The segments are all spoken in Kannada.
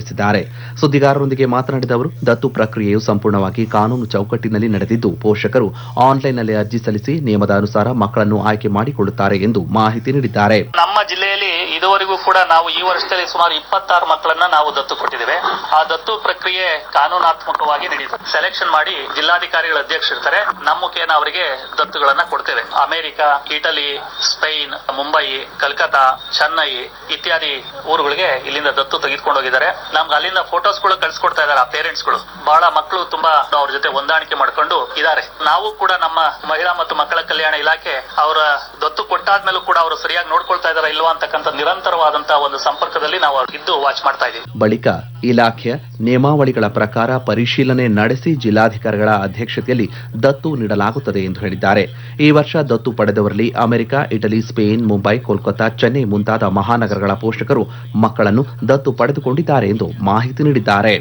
ತಿಳಿಸಿದ್ದಾರೆ ಸುದ್ದಿಗಾರರೊಂದಿಗೆ ಮಾತನಾಡಿದ ಅವರು ದತ್ತು ಪ್ರಕ್ರಿಯೆಯು ಸಂಪೂರ್ಣವಾಗಿ ಕಾನೂನು ಚೌಕಟ್ಟಿನಲ್ಲಿ ನಡೆದಿದ್ದು ಪೋಷಕರು ಆನ್ಲೈನ್ನಲ್ಲಿ ಅರ್ಜಿ ಸಲ್ಲಿಸಿ ನಿಯಮದ ಅನುಸಾರ ಮಕ್ಕಳನ್ನು ಆಯ್ಕೆ ಮಾಡಿಕೊಳ್ಳುತ್ತಾರೆ ಎಂದು ಮಾಹಿತಿ ನೀಡಿದ್ದಾರೆ ನಮ್ಮ ಜಿಲ್ಲೆಯಲ್ಲಿ ಇದುವರೆಗೂ ಕೂಡ ನಾವು ಈ ವರ್ಷದಲ್ಲಿ ಸುಮಾರು ಇಪ್ಪತ್ತಾರು ಮಕ್ಕಳನ್ನ ನಾವು ದತ್ತು ಕೊಟ್ಟಿದ್ದೇವೆ ಆ ದತ್ತು ಪ್ರಕ್ರಿಯೆ ಕಾನೂನಾತ್ಮಕವಾಗಿ ನಡೆಯುತ್ತೆ ಸೆಲೆಕ್ಷನ್ ಮಾಡಿ ಜಿಲ್ಲಾಧಿಕಾರಿಗಳ ಅಧ್ಯಕ್ಷರಿರ್ತಾರೆ ನಮ್ಮ ಮುಖೇನ ಅವರಿಗೆ ದತ್ತುಗಳನ್ನ ಕೊಡ್ತೇವೆ America Italy Spain Mumbai Calcutta Chennai ಇತ್ಯಾದಿ ಊರುಗಳಿಗೆ ಇಲ್ಲಿಂದ ದತ್ತು ತೆಗೆದುಕೊಂಡು ಹೋಗಿದ್ದಾರೆ ನಮ್ಗೆ ಅಲ್ಲಿಂದ ಫೋಟೋಸ್ ಗಳು ಕಳ್ಸಿಕೊಡ್ತಾ ಇದಾರೆ ಆ ಪೇರೆಂಟ್ಸ್ ಗಳು ಬಹಳ ಮಕ್ಕಳು ತುಂಬಾ ಅವ್ರ ಜೊತೆ ಹೊಂದಾಣಿಕೆ ಮಾಡ್ಕೊಂಡು ಇದ್ದಾರೆ ನಾವು ಕೂಡ ನಮ್ಮ ಮಹಿಳಾ ಮತ್ತು ಮಕ್ಕಳ ಕಲ್ಯಾಣ ಇಲಾಖೆ ಅವರ ದತ್ತು ಕೊಟ್ಟಾದ್ಮೇಲೂ ಕೂಡ ಅವರು ಸರಿಯಾಗಿ ನೋಡ್ಕೊಳ್ತಾ ಇದಾರ ಇಲ್ವಾ ಅಂತಕ್ಕಂಥ ನಿರಂತರವಾದಂತಹ ಒಂದು ಸಂಪರ್ಕದಲ್ಲಿ ನಾವು ಇದ್ದು ವಾಚ್ ಮಾಡ್ತಾ ಇದ್ದೀವಿ ಬಳಿಕ ಇಲಾಖೆಯ ನಿಯಮಾವಳಿಗಳ ಪ್ರಕಾರ ಪರಿಶೀಲನೆ ನಡೆಸಿ ಜಿಲ್ಲಾಧಿಕಾರಿಗಳ ಅಧ್ಯಕ್ಷತೆಯಲ್ಲಿ ದತ್ತು ನೀಡಲಾಗುತ್ತದೆ ಎಂದು ಹೇಳಿದ್ದಾರೆ ಈ ವರ್ಷ ದತ್ತು ಪಡೆದವರಲ್ಲಿ America Italy Spain Mumbai Kolkata Chennai ಮುಂತಾದ ಮಹಾನಗರಗಳ ಪೋಷಕರು ಮಕ್ಕಳನ್ನು ದತ್ತು ಪಡೆದುಕೊಂಡಿದ್ದಾರೆ ಎಂದು ಮಾಹಿತಿ ನೀಡಿದ್ದಾರೆ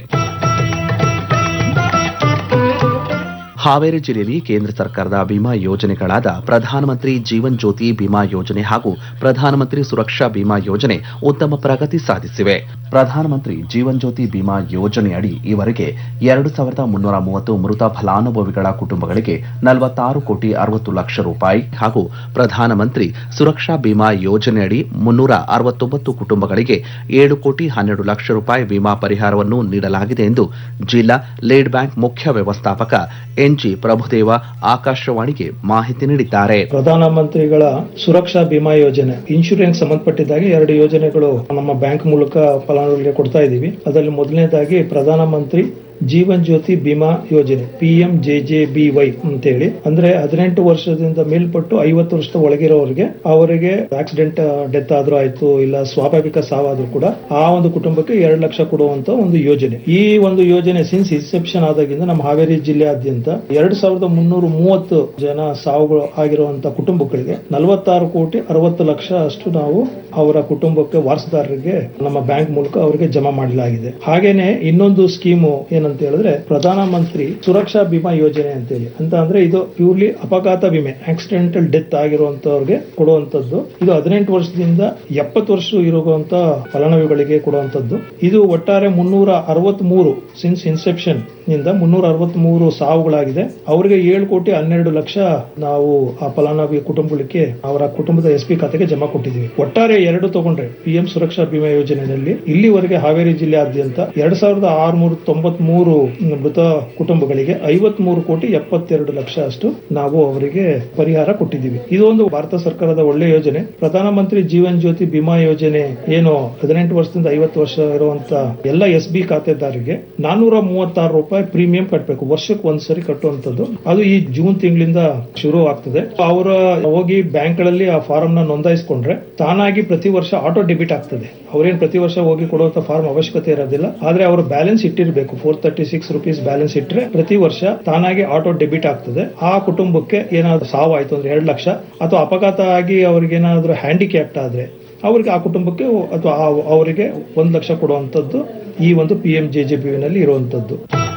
ಹಾವೇರಿ ಜಿಲ್ಲೆಯಲ್ಲಿ ಕೇಂದ್ರ ಸರ್ಕಾರದ ವಿಮಾ ಯೋಜನೆಗಳಾದ ಪ್ರಧಾನಮಂತ್ರಿ ಜೀವನ್ ಜ್ಯೋತಿ ಬಿಮಾ ಯೋಜನೆ ಹಾಗೂ ಪ್ರಧಾನಮಂತ್ರಿ ಸುರಕ್ಷಾ ಬಿಮಾ ಯೋಜನೆ ಉತ್ತಮ ಪ್ರಗತಿ ಸಾಧಿಸಿವೆ ಪ್ರಧಾನಮಂತ್ರಿ ಜೀವನ್ ಜ್ಯೋತಿ ಬಿಮಾ ಯೋಜನೆಯಡಿ ಈವರೆಗೆ ಎರಡು ಸಾವಿರದ ಮುನ್ನೂರ ಮೂವತ್ತು ಮೃತ ಫಲಾನುಭವಿಗಳ ಕುಟುಂಬಗಳಿಗೆ ನಲವತ್ತಾರು ಕೋಟಿ ಅರವತ್ತು ಲಕ್ಷ ರೂಪಾಯಿ ಹಾಗೂ ಪ್ರಧಾನಮಂತ್ರಿ ಸುರಕ್ಷಾ ಬಿಮಾ ಯೋಜನೆಯಡಿ ಮುನ್ನೂರ ಅರವತ್ತೊಂಬತ್ತು ಕುಟುಂಬಗಳಿಗೆ ಏಳು ಕೋಟಿ ಹನ್ನೆರಡು ಲಕ್ಷ ರೂಪಾಯಿ ವಿಮಾ ಪರಿಹಾರವನ್ನು ನೀಡಲಾಗಿದೆ ಎಂದು ಜಿಲ್ಲಾ ಲೀಡ್ ಬ್ಯಾಂಕ್ ಮುಖ್ಯ ವ್ಯವಸ್ಥಾಪಕ ಎನ್ಜಿ ಪ್ರಭುದೇವ ಆಕಾಶವಾಣಿಗೆ ಮಾಹಿತಿ ನೀಡಿದ್ದಾರೆ ಪ್ರಧಾನಮಂತ್ರಿಗಳ ಸುರಕ್ಷಾ ಬಿಮಾ ಯೋಜನೆ ಇನ್ಶೂರೆನ್ಸ್ ಸಂಬಂಧಪಟ್ಟಿದ್ದಾಗಿ ಎರಡು ಯೋಜನೆಗಳು ನಮ್ಮ ಬ್ಯಾಂಕ್ ಮೂಲಕ ಫಲಾನುಭವಿಗಳಿಗೆ ಕೊಡ್ತಾ ಇದ್ದೀವಿ ಅದರಲ್ಲಿ ಮೊದಲನೇದಾಗಿ ಪ್ರಧಾನಮಂತ್ರಿ ಜೀವನ್ ಜ್ಯೋತಿ ಬಿಮಾ ಯೋಜನೆ P M J J B Y ಅಂತೇಳಿ ಅಂದ್ರೆ ಹದಿನೆಂಟು ವರ್ಷದಿಂದ ಮೇಲ್ಪಟ್ಟು ಐವತ್ತು ವರ್ಷದ ಒಳಗಿರೋರಿಗೆ ಅವರಿಗೆ ಆಕ್ಸಿಡೆಂಟ್ ಡೆತ್ ಆದ್ರೂ ಆಯ್ತು ಇಲ್ಲ ಸ್ವಾಭಾವಿಕ ಸಾವಾದ್ರೂ ಕೂಡ ಆ ಒಂದು ಕುಟುಂಬಕ್ಕೆ ಎರಡು ಲಕ್ಷ ಕೊಡುವಂತ ಒಂದು ಯೋಜನೆ ಈ ಒಂದು ಯೋಜನೆ ಸಿನ್ಸ್ ಇನ್ಸೆಪ್ಷನ್ ಆದಾಗಿಂದ ನಮ್ಮ ಹಾವೇರಿ ಜಿಲ್ಲೆಯಾದ್ಯಂತ ಎರಡ್ ಸಾವಿರದ ಮುನ್ನೂರ ಮೂವತ್ತು ಜನ ಸಾವುಗಳು ಆಗಿರುವಂತ ಕುಟುಂಬಗಳಿಗೆ ನಲವತ್ತಾರು ಕೋಟಿ ಅರವತ್ತು ಲಕ್ಷ ಅಷ್ಟು ನಾವು ಅವರ ಕುಟುಂಬಕ್ಕೆ ವಾರಸುದಾರರಿಗೆ ನಮ್ಮ ಬ್ಯಾಂಕ್ ಮೂಲಕ ಅವರಿಗೆ ಜಮಾ ಮಾಡಲಾಗಿದೆ ಹಾಗೇನೆ ಇನ್ನೊಂದು ಸ್ಕೀಮು ಏನಂತ ಹೇಳಿದ್ರೆ ಪ್ರಧಾನಮಂತ್ರಿ ಸುರಕ್ಷಾ ಬಿಮಾ ಯೋಜನೆ ಅಂತೇಳಿ ಅಂತ ಅಂದ್ರೆ ಇದು ಪ್ಯೂರ್ಲಿ ಅಪಘಾತ ವಿಮೆ ಆಕ್ಸಿಡೆಂಟಲ್ ಡೆತ್ ಆಗಿರುವಂತವ್ರಿಗೆ ಕೊಡುವಂತದ್ದು ಇದು ಹದಿನೆಂಟು ವರ್ಷದಿಂದ ಎಪ್ಪತ್ತು ವರ್ಷ ಇರುವಂತ ಫಲಾನುಭವಿಗಳಿಗೆ ಕೊಡುವಂತದ್ದು ಇದು ಒಟ್ಟಾರೆ ಮುನ್ನೂರ ಅರವತ್ತ್ ಮೂರು ಸಿನ್ಸ್ ಇನ್ಸೆಪ್ಷನ್ ನಿಂದ ಮುನ್ನೂರ ಅರವತ್ತ್ ಮೂರು ಸಾವುಗಳಾಗಿದೆ ಅವರಿಗೆ ಏಳು ಕೋಟಿ ಹನ್ನೆರಡು ಲಕ್ಷ ನಾವು ಆ ಫಲಾನುಭವಿ ಕುಟುಂಬಗಳಿಗೆ ಅವರ ಕುಟುಂಬದ ಎಸ್ ಪಿ ಖಾತೆಗೆ ಜಮಾ ಕೊಟ್ಟಿದ್ದೀವಿ ಒಟ್ಟಾರೆ ಎರಡು ತಗೊಂಡ್ರೆ ಪಿಎಂ ಸುರಕ್ಷಾ ಬಿಮಾ ಯೋಜನೆಯಲ್ಲಿ ಇಲ್ಲಿವರೆಗೆ ಹಾವೇರಿ ಜಿಲ್ಲೆಯಾದ್ಯಂತ ಎರಡ್ ಸಾವಿರದ ಆರುನೂರ ತೊಂಬತ್ ಮೂರು ಮೃತ ಕುಟುಂಬಗಳಿಗೆ ಐವತ್ ಮೂರು ಕೋಟಿ ಎಪ್ಪತ್ತೆರಡು ಲಕ್ಷ ಅಷ್ಟು ನಾವು ಅವರಿಗೆ ಪರಿಹಾರ ಕೊಟ್ಟಿದ್ದೀವಿ ಇದು ಒಂದು ಭಾರತ ಸರ್ಕಾರದ ಒಳ್ಳೆ ಯೋಜನೆ ಪ್ರಧಾನಮಂತ್ರಿ ಜೀವನ್ ಜ್ಯೋತಿ ಬಿಮಾ ಯೋಜನೆ ಏನು ಹದಿನೆಂಟು ವರ್ಷದಿಂದ ಐವತ್ತು ವರ್ಷ ಇರುವಂತ ಎಲ್ಲ ಎಸ್ ಬಿ ಖಾತೆದಾರರಿಗೆ ನಾನೂರ ಮೂವತ್ತಾರು ರೂಪಾಯಿ ಪ್ರೀಮಿಯಂ ಕಟ್ಟಬೇಕು ವರ್ಷಕ್ಕೆ ಒಂದ್ಸರಿ ಕಟ್ಟುವಂತದ್ದು ಅದು ಈ ಜೂನ್ ತಿಂಗಳಿಂದ ಶುರು ಆಗ್ತದೆ ಅವರ ಹೋಗಿ ಬ್ಯಾಂಕ್ ಗಳಲ್ಲಿ ಆ ಫಾರಂ ನ ನೋಂದಾಯಿಸಿಕೊಂಡ್ರೆ ತಾನಾಗಿ ಪ್ರತಿ ವರ್ಷ ಆಟೋ ಡೆಬಿಟ್ ಆಗ್ತದೆ ಅವ್ರೇನ್ ಪ್ರತಿ ವರ್ಷ ಹೋಗಿ ಕೊಡುವಂತ ಫಾರ್ಮ್ ಅವಶ್ಯಕತೆ ಇರೋದಿಲ್ಲ ಆದ್ರೆ ಅವರು ಬ್ಯಾಲೆನ್ಸ್ ಇಟ್ಟಿರಬೇಕು four thirty six rupees balance ಇಟ್ಟರೆ ಪ್ರತಿ ವರ್ಷ ತಾನಾಗಿ ಆಟೋ ಡೆಬಿಟ್ ಆಗ್ತದೆ ಆ ಕುಟುಂಬಕ್ಕೆ ಏನಾದ್ರು ಸಾವಾಯ್ತು ಅಂದ್ರೆ ಎರಡು ಲಕ್ಷ ಅಥವಾ ಅಪಘಾತ ಆಗಿ ಅವ್ರಿಗೆ ಏನಾದ್ರು ಹ್ಯಾಂಡಿಕ್ಯಾಪ್ಟ್ ಆದ್ರೆ ಅವ್ರಿಗೆ ಆ ಕುಟುಂಬಕ್ಕೆ ಅಥವಾ ಆ- ಅವರಿಗೆ ಒಂದು ಲಕ್ಷ ಕೊಡುವಂತದ್ದು ಈ ಒಂದು P M J J B ನಲ್ಲಿ ಇರುವಂತದ್ದು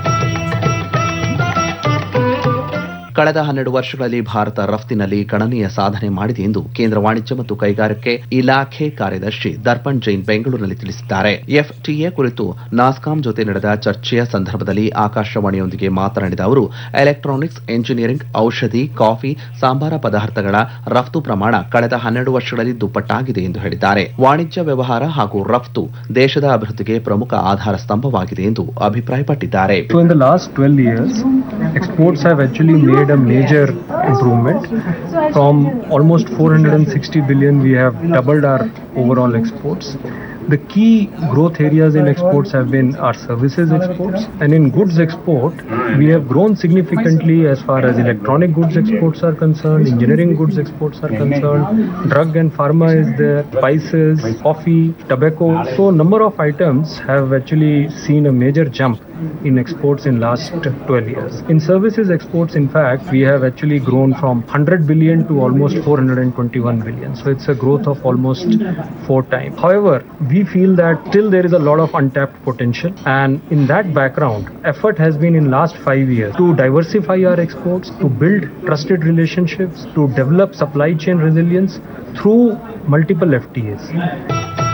ಕಳೆದ ಹನ್ನೆರಡು ವರ್ಷಗಳಲ್ಲಿ ಭಾರತ ರಫ್ತಿನಲ್ಲಿ ಗಣನೀಯ ಸಾಧನೆ ಮಾಡಿದೆ ಎಂದು ಕೇಂದ್ರ ವಾಣಿಜ್ಯ ಮತ್ತು ಕೈಗಾರಿಕೆ ಇಲಾಖೆ ಕಾರ್ಯದರ್ಶಿ ದರ್ಪಣ್ ಜೈನ್ ಬೆಂಗಳೂರಿನಲ್ಲಿ ತಿಳಿಸಿದ್ದಾರೆ ಎಫ್ಟಿಎ ಕುರಿತು ನಾಸ್ಕಾಂ ಜೊತೆ ನಡೆದ ಚರ್ಚೆಯ ಸಂದರ್ಭದಲ್ಲಿ ಆಕಾಶವಾಣಿಯೊಂದಿಗೆ ಮಾತನಾಡಿದ ಅವರು ಎಲೆಕ್ಟ್ರಾನಿಕ್ಸ್ ಎಂಜಿನಿಯರಿಂಗ್ ಔಷಧಿ ಕಾಫಿ ಸಾಂಬಾರ ಪದಾರ್ಥಗಳ ರಫ್ತು ಪ್ರಮಾಣ ಕಳೆದ ಹನ್ನೆರಡು ವರ್ಷಗಳಲ್ಲಿ ದುಪ್ಪಟ್ಟಾಗಿದೆ ಎಂದು ಹೇಳಿದ್ದಾರೆ ವಾಣಿಜ್ಯ ವ್ಯವಹಾರ ಹಾಗೂ ರಫ್ತು ದೇಶದ ಅಭಿವೃದ್ಧಿಗೆ ಪ್ರಮುಖ ಆಧಾರ ಸ್ತಂಭವಾಗಿದೆ ಎಂದು ಅಭಿಪ್ರಾಯಪಟ್ಟಿದ್ದಾರೆ So in the last 12 years, exports have actually made a major improvement. From almost 460 billion, we have doubled our overall exports. The key growth areas in exports have been our services exports, and in goods export, we have grown significantly as far as electronic goods exports are concerned, engineering goods exports are concerned, drug and pharma is there, spices, coffee, tobacco. So, number of items have actually seen a major jump in exports in last 12 years. In services exports, in fact, we have actually grown from 100 billion to almost 421 billion. So it's a growth of almost four times. However, we feel that still there is a lot of untapped potential, and in that background, effort has been in last five years to diversify our exports, to build trusted relationships, to develop supply chain resilience through multiple FTAs.